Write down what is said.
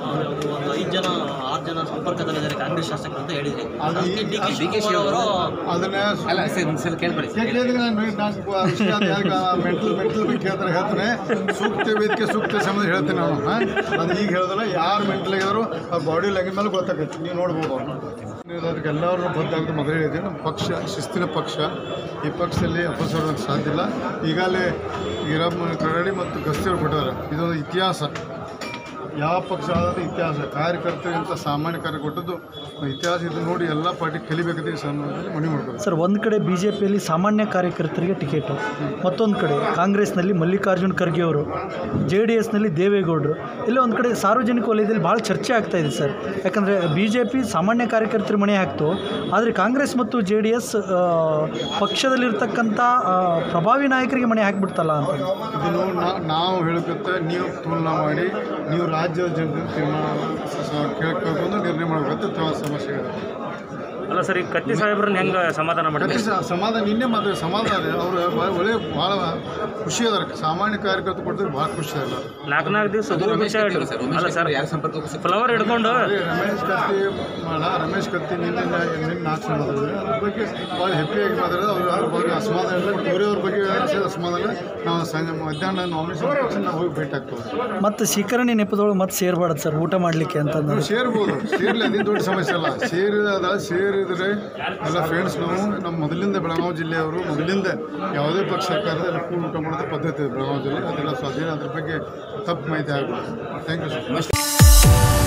ಒಂದು ಐದು ಜನ ಆರು ಜನ ಸಂಪರ್ಕದಲ್ಲಿದ್ದಾರೆ ಕಾಂಗ್ರೆಸ್ ಶಾಸಕರು ಅಂತ ಹೇಳಿದ್ರಿ ಅದು ಈ- D K D K Shivakumar ಅವರು ಅದನ್ನೇ ಅಲ್ಲ ಸರ್ ಸರ್ ಕೇಳ್ಕೊಳ್ಳಿ ಕೇಳಿದ್ರೆ ನಾನು ಮೆಂಟಲ್ ಮೆಂಟಲ್ ಬಗ್ಗೆ ಹೇಳ್ತಾರೆ ಹೇಳ್ತಾನೆ ಸೂಕ್ತ ವೇದಿಕೆ ಸೂಕ್ತ ಸಂಬಂಧ ಹೇಳ್ತೀನಿ ನಾನು ಹಾಂ ಅದು ಈಗ ಹೇಳೋದಲ್ಲ ಯಾರು ಮೆಂಟಲ್ ಆಗಿದ್ರು ಆ ಬಾಡಿ ಲ್ಯಾಂಗ್ವೇಜ್ ಮೇಲೆ ಗೊತ್ತಾಗತ್ತೆ ನೀವು ನೋಡ್ಬೋದು ಅವ್ರನ್ನ ಅದಕ್ಕೆ ಎಲ್ಲರೂ ಬದ್ದಾಗುತ್ತೆ ಮೊದಲೇ ಹೇಳಿದೆ ನಮ್ಮ ಪಕ್ಷ ಶಿಸ್ತಿನ ಪಕ್ಷ ಈ ಪಕ್ಷದಲ್ಲಿ ಅಪಸರೋದಕ್ಕೆ ಸಾಧ್ಯ ಇಲ್ಲ ಈಗಾಗಲೇ ಈರಮ್ಮ ಕರಡಿ ಮತ್ತು ಗಸ್ತಿಯವರು ಕೊಟ್ಟವ್ರೆ ಇದೊಂದು ಇತಿಹಾಸ ಯಾವ ಪಕ್ಷ ಆದರೂ ಇತಿಹಾಸ ಕಾರ್ಯಕರ್ತರಿಗಿಂತ ಸಾಮಾನ್ಯ ಕಾರ್ಯ ಕೊಟ್ಟದ್ದು ಇತಿಹಾಸ ಇದು ನೋಡಿ ಎಲ್ಲ ಪಾರ್ಟಿ ಕಲಿಬೇಕಂತ ಈ ಸಂದರ್ಭದಲ್ಲಿ ಮನವಿ ಮಾಡ್ಬೋದು ಸರ್ ಒಂದು ಕಡೆ ಬಿ ಜೆ ಪಿಯಲ್ಲಿ ಸಾಮಾನ್ಯ ಕಾರ್ಯಕರ್ತರಿಗೆ ಟಿಕೆಟು ಮತ್ತೊಂದು ಕಡೆ ಕಾಂಗ್ರೆಸ್ನಲ್ಲಿ ಮಲ್ಲಿಕಾರ್ಜುನ್ ಖರ್ಗೆ ಅವರು ಜೆ ಡಿ ಎಸ್ನಲ್ಲಿ ದೇವೇಗೌಡರು ಎಲ್ಲ ಒಂದು ಕಡೆ ಸಾರ್ವಜನಿಕ ವಲಯದಲ್ಲಿ ಭಾಳ ಚರ್ಚೆ ಆಗ್ತಾ ಇದೆ ಸರ್ ಯಾಕಂದರೆ ಬಿ ಜೆ ಪಿ ಸಾಮಾನ್ಯ ಕಾರ್ಯಕರ್ತರು ಮಣೆ ಹಾಕ್ತು ಆದರೆ ಕಾಂಗ್ರೆಸ್ ಮತ್ತು ಜೆ ಡಿ ಎಸ್ ಪಕ್ಷದಲ್ಲಿರ್ತಕ್ಕಂಥ ಆ, ಪ್ರಭಾವಿ ನಾಯಕರಿಗೆ ಮಣೆ ಹಾಕಿಬಿಡ್ತಲ್ಲ ಅಂತ ಇದನ್ನು ನಾ- ನಾವು ಹೇಳೋಕ್ಕಿಂತ ನೀವು ತುಲನಾ ಮಾಡಿ ನೀವು ರಾಜ್ಯದ ಜನತೆ ತೀರ್ಮಾನ ಸ- ಕೇಳ್ಕೊಂಡು ನಿರ್ಣಯ ಮಾಡಬೇಕಂತ ತುಂಬ ಸಮಸ್ಯೆ ಇದೆ ಅಲ್ಲ ಸರ್ ಈಗ ಕತ್ತಿ ಸಾಹೇಬ್ರನ್ನ ಹೆಂಗೆ ಸಮಾಧಾನ ಮಾಡ್ತೀವಿ ಪ್ರತಿ ಸ- ಸಮಾಧಾನ ನಿನ್ನೆ ಮಾತ್ರ ಸಮಾಧಾನ ಇದೆ ಅವರು ಒಳ್ಳೆ ಭಾಳ ಖುಷಿ ಅದಾರ ಸಾಮಾನ್ಯ ಕಾರ್ಯಕರ್ತರು ಕೊಡ್ತಾರೆ ಭಾಳ ಖುಷಿ ಅಲ್ಲ ನಾಲ್ಕು ನಾಲ್ಕು ದಿವಸ ಅದು ರಮೇಶ್ ಕತ್ತಿ ಅಲ್ಲ ಸರ್ ಅಲ್ಲ ಸರ್ ಯಾರು ಸಂಪರ್ಕ ಫ್ಲವರ್ ಹಿಡ್ಕೊಂಡು ಅದೇ ರಮೇಶ್ ಕತ್ತಿ ಮಾಡ ರಮೇಶ್ ಕತ್ತಿ ನಿನ್ನೆ ನಿನ್ನೆ ನಾಲ್ಕು ಸಲ ಮಾತಾಡಿದ್ರೆ ಅದ್ರ ಬಗ್ಗೆ ಭಾಳ ಹೆಪ್ಪಿಯಾಗಿ ಮಾತಾಡಿದ್ರೆ ಅವ್ರು ಅದ್ರ ಬಗ್ಗೆ ಅಸಮಾಧಾನ ಇಲ್ಲ ಬೇರೆಯವ್ರ ಬಗ್ಗೆ ಏನಾದ್ರು ಅಸಮಾಧಾನ ಇಲ್ಲ ನಾವು ಸಂಜೆ ಮಧ್ಯಾಹ್ನ ನಾಮಿನೇಷನ್ ಪಕ್ಷ ನಾವು ಹೋಗಿ ಭೇಟಿ ಆಗ್ತೇವೆ ಮತ್ತು ಶಿಖರಣಿ ನೆಪದೊಳಗೆ ಮತ್ತೆ ಸೇರ್ಬಾರ್ದು ಸರ್ ಊಟ ಮಾಡಲಿಕ್ಕೆ ಅಂತಂದ್ರೆ ನಾವು ಸೇರ್ಬೋದು ಸೇರ್ಲಿ ಅದೇನು ದೊಡ್ಡ ಸಮಸ್ಯೆ ಅಲ್ಲ ಸೇರಿದ ಸೇರಿದರೆ ಎಲ್ಲ ಫ್ರೆಂಡ್ಸ್ ನಾವು ನಮ್ಮ ಮೊದಲಿಂದ ಬೆಳಗಾವಿ ಜಿಲ್ಲೆಯವರು ಮೊದಲಿಂದ ಯಾವುದೇ ಪಕ್ಷ ಸರ್ಕಾರದ ಎಲ್ಲ ಕೂಡಿ ಊಟ ಮಾಡೋದು ಪದ್ಧತಿ ಇದೆ ಬೆಳಗಾವಿ ಜಿಲ್ಲೆ ಅದೆಲ್ಲ ಸ್ವಾಧೀನ ಅದ್ರ ಬಗ್ಗೆ ತಪ್ಪು ಮಾಹಿತಿ ಆಗ್ಬೋದು ಥ್ಯಾಂಕ್ ಯು ಸರ್